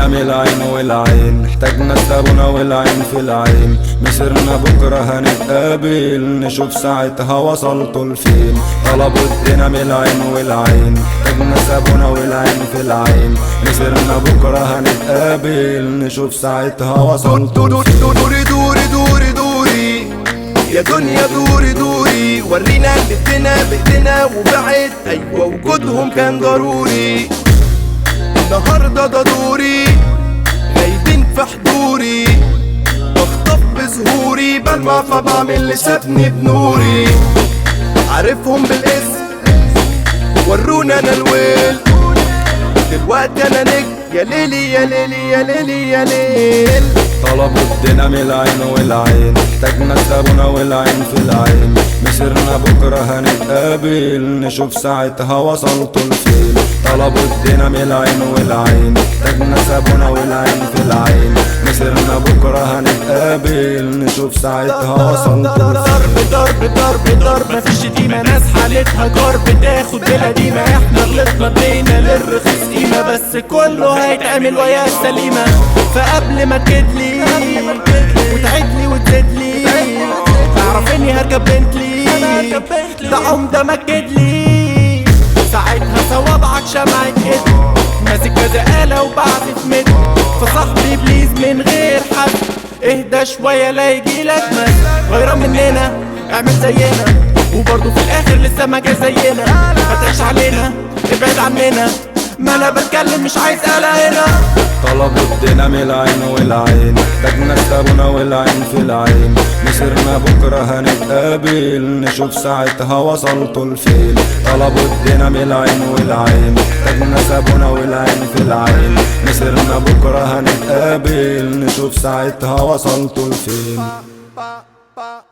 ودنا من العين والعين احتاجنا الصابونة والعين في العين مسيرنا بكرة هنتقابل نشوف ساعتها وصلتوا لفين طلبوا ادينا من العين والعين احتاجنا الصابونة والعين في العين مسيرنا بكرة هنتقابل نشوف ساعتها وصلتوا لفين دوري دوري دوري دوري يا دنيا دوري دوري ورينا اللي ادينا بايدينا وبعد ايوه وجودهم كان ضروري النهارده ده دوري غايبين في حضوري بخطف بظهوري بلمع فبعمل اللي سابني بنوري عارفهم بالاسم ورونا انا الويل دلوقتي انا نجم يا ليلي يا ليلي يا ليلي يا ليل طلبوا ادينا من العين والعين احتاجنا الصابونة والعين في العين مسيرنا بكرة هنتقابل نشوف ساعتها وصلتوا لفين طلبوا ادينا من العين والعين احتاجنا الصابونة والعين في العين مسيرنا بكرة هنتقابل نشوف ساعتها وصلتوا لفين ضرب ضرب ضرب ضرب مفيش شتيمة ناس حالتها جرب تاخد بلا ديمة احنا غلطنا ادينا للرخيص قيمة بس كله هيتعمل ويا السليمة فقبل ما تجدلي وتعدلي وتزيدلي تعرف اني هركب بنتلي ده عمدة مكدلي ساعتها صوابعك شمعة ايد ماسك كذا آلة وبعزف مد فصاحبي بليز من غير حد اهدى شوية لا يجيلك مد غيرة مننا اعمل زينا وبرضه في الاخر لسه ما جاي زينا هتعيش علينا ابعد عننا ما انا بتكلم مش عايز قلق هنا طلبوا ادينا من العين والعين احتاجنا الصابونة والعين في العين مسيرنا بكرة هنتقابل نشوف ساعتها وصلتوا لفين طلبوا ادينا من العين والعين احتاجنا صابونة والعين في العين مسيرنا بكرة هنتقابل نشوف ساعتها وصلتوا لفين